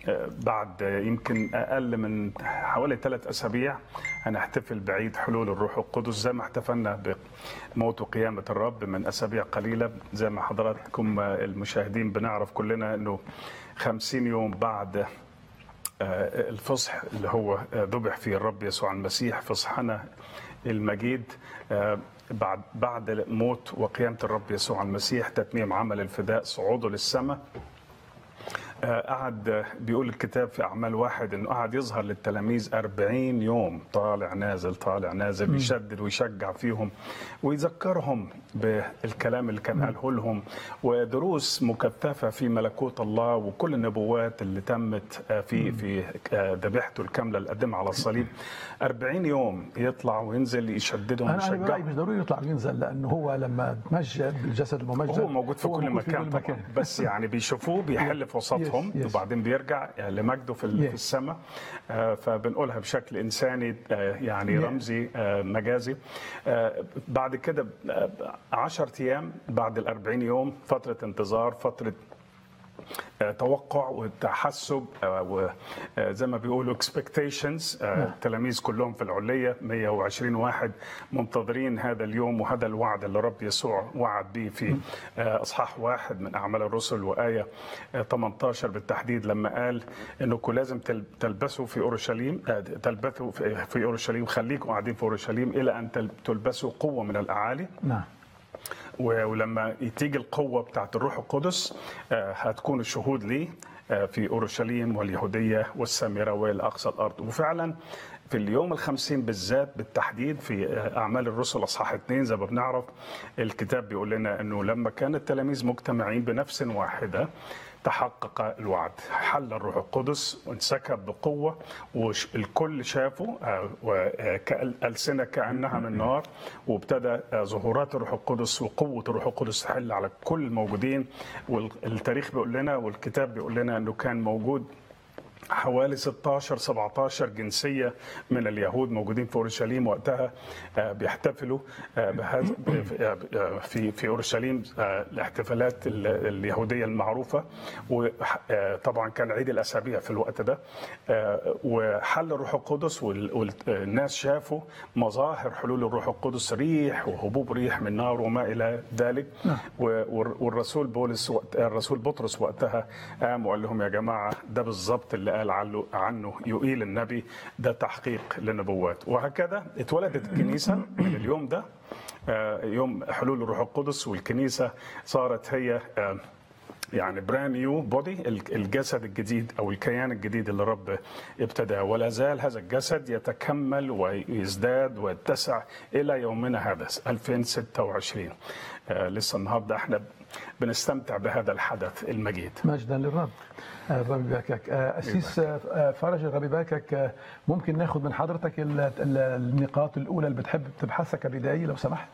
بعد يمكن اقل من حوالي ثلاث اسابيع هنحتفل بعيد حلول الروح القدس زي ما احتفلنا بموت وقيامه الرب من اسابيع قليله زي ما حضراتكم المشاهدين بنعرف كلنا انه خمسين يوم بعد الفصح اللي هو ذبح فيه الرب يسوع المسيح فصحنا المجيد بعد بعد موت وقيامه الرب يسوع المسيح تتميم عمل الفداء صعوده للسماء قعد بيقول الكتاب في أعمال واحد أنه قعد يظهر للتلاميذ أربعين يوم طالع نازل طالع نازل يشدد ويشجع فيهم ويذكرهم بالكلام اللي كان قاله لهم ودروس مكثفة في ملكوت الله وكل النبوات اللي تمت في في ذبيحته الكاملة اللي قدمها على الصليب أربعين يوم يطلع وينزل يشددهم أنا أنا برأيي مش ضروري يطلع وينزل لأنه هو لما تمجد بالجسد الممجد هو موجود في كل مكان, طبعا مكان. بس يعني بيشوفوه بيحل في وسطهم yes, yes. وبعدين بيرجع لمجده في, yes. في السماء فبنقولها بشكل انساني يعني yes. رمزي مجازي بعد كده 10 ايام بعد ال 40 يوم فتره انتظار فتره توقع وتحسب وزي ما بيقولوا اكسبكتيشنز التلاميذ كلهم في العليه 120 واحد منتظرين هذا اليوم وهذا الوعد اللي رب يسوع وعد به في اصحاح واحد من اعمال الرسل وايه 18 بالتحديد لما قال انكم لازم تلبسوا في اورشليم تلبثوا في اورشليم خليكم قاعدين في اورشليم الى ان تلبسوا قوه من الاعالي نعم ولما تيجي القوة بتاعت الروح القدس هتكون الشهود لي في أورشليم واليهودية والسامرة والأقصى الأرض وفعلا في اليوم الخمسين بالذات بالتحديد في أعمال الرسل أصحاح اثنين زي ما بنعرف الكتاب بيقول لنا أنه لما كان التلاميذ مجتمعين بنفس واحدة تحقق الوعد حل الروح القدس وانسكب بقوة والكل شافه والألسنة كأنها من نار وابتدى ظهورات الروح القدس وقوة الروح القدس تحل على كل الموجودين والتاريخ بيقول لنا والكتاب بيقول لنا أنه كان موجود حوالي 16 17 جنسيه من اليهود موجودين في اورشليم وقتها بيحتفلوا في في اورشليم الاحتفالات اليهوديه المعروفه وطبعا كان عيد الاسابيع في الوقت ده وحل الروح القدس والناس شافوا مظاهر حلول الروح القدس ريح وهبوب ريح من نار وما الى ذلك والرسول بولس الرسول بطرس وقتها قام وقال لهم يا جماعه ده بالظبط اللي قال عنه عنه يقيل النبي ده تحقيق للنبوات وهكذا اتولدت الكنيسه من اليوم ده يوم حلول الروح القدس والكنيسه صارت هي يعني براند نيو بودي الجسد الجديد او الكيان الجديد اللي رب ابتداه ولا زال هذا الجسد يتكمل ويزداد ويتسع الى يومنا هذا 2026 لسه النهارده احنا بنستمتع بهذا الحدث المجيد مجدا للرب ربي يباركك أسيس فرج ربي يباركك ممكن ناخذ من حضرتك النقاط الأولى اللي بتحب تبحثها كبداية لو سمحت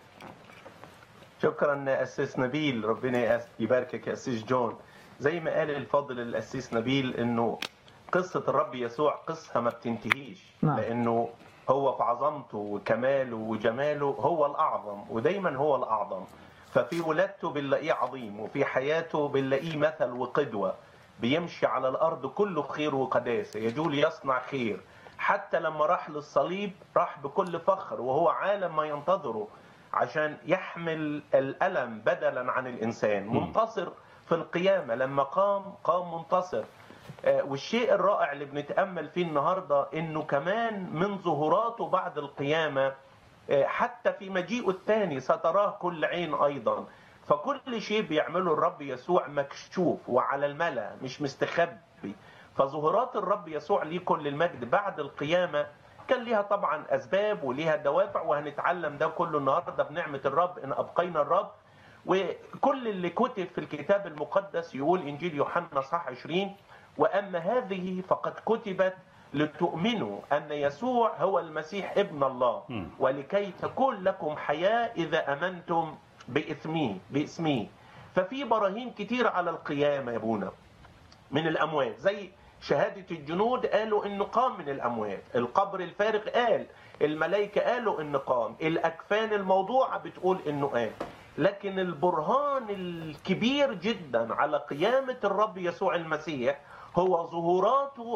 شكرا أسيس نبيل ربنا يباركك يا أسيس جون زي ما قال الفاضل الأسيس نبيل إنه قصة الرب يسوع قصة ما بتنتهيش نعم. لأنه هو في عظمته وكماله وجماله هو الأعظم ودايما هو الأعظم ففي ولادته بنلاقيه عظيم وفي حياته بنلاقيه مثل وقدوة بيمشي على الأرض كله خير وقداسة يجول يصنع خير حتى لما راح للصليب راح بكل فخر وهو عالم ما ينتظره عشان يحمل الألم بدلا عن الإنسان منتصر في القيامة لما قام قام منتصر والشيء الرائع اللي بنتأمل فيه النهاردة إنه كمان من ظهوراته بعد القيامة حتى في مجيئه الثاني ستراه كل عين أيضا فكل شيء بيعمله الرب يسوع مكشوف وعلى الملا مش مستخبي فظهورات الرب يسوع ليه كل المجد بعد القيامة كان ليها طبعا أسباب وليها دوافع وهنتعلم ده كله النهاردة بنعمة الرب إن أبقينا الرب وكل اللي كتب في الكتاب المقدس يقول إنجيل يوحنا صح 20 وأما هذه فقد كتبت لتؤمنوا أن يسوع هو المسيح ابن الله ولكي تكون لكم حياة إذا أمنتم باسمه باسمه ففي براهين كتير على القيامة يا ابونا من الأموات زي شهادة الجنود قالوا إنه قام من الأموات القبر الفارغ قال الملائكة قالوا إنه قام الأكفان الموضوعة بتقول إنه قام لكن البرهان الكبير جدا على قيامة الرب يسوع المسيح هو ظهوراته